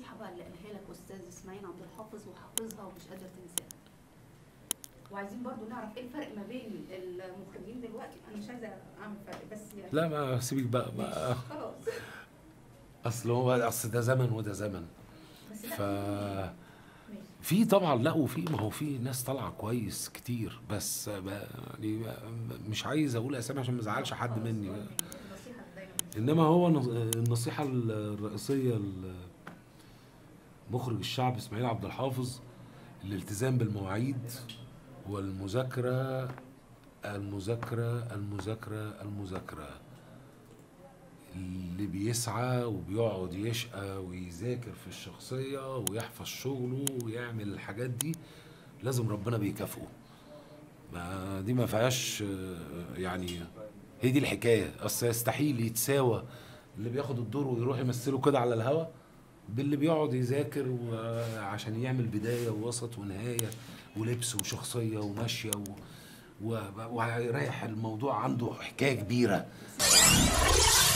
النصيحه بقى اللي قالها لك استاذ اسماعيل عبد الحافظ وحافظها ومش قادر تنساها وعايزين برضو نعرف ايه الفرق ما بين المخرجين دلوقتي انا مش عايزه اعمل فرق بس يعني لا ما سيبك بقى, بقى خلاص اصل هو اصل ده زمن وده زمن بس ف لا ماشي في طبعا لا وفي ما هو في ناس طالعه كويس كتير بس ب- يعني مش عايز اقول اسامي عشان ما ازعلش حد خلاص، مني قول لي. النصيحه دايما انما هو نص- النصيحه الرئيسيه مخرج الشعب اسماعيل عبد الحافظ الالتزام بالمواعيد والمذاكره المذاكره المذاكره المذاكره اللي بيسعى وبيقعد يشقى ويذاكر في الشخصيه ويحفظ شغله ويعمل الحاجات دي لازم ربنا بيكافئه ما دي ما فيهاش آه، يعني هي دي الحكايه اصل يستحيل يتساوى اللي بياخد الدور ويروح يمثله كده على الهوا باللي بيقعد يذاكر و- عشان يعمل بدايه ووسط ونهايه ولبس وشخصيه وماشيه و... و... وهيريح الموضوع عنده حكايه كبيره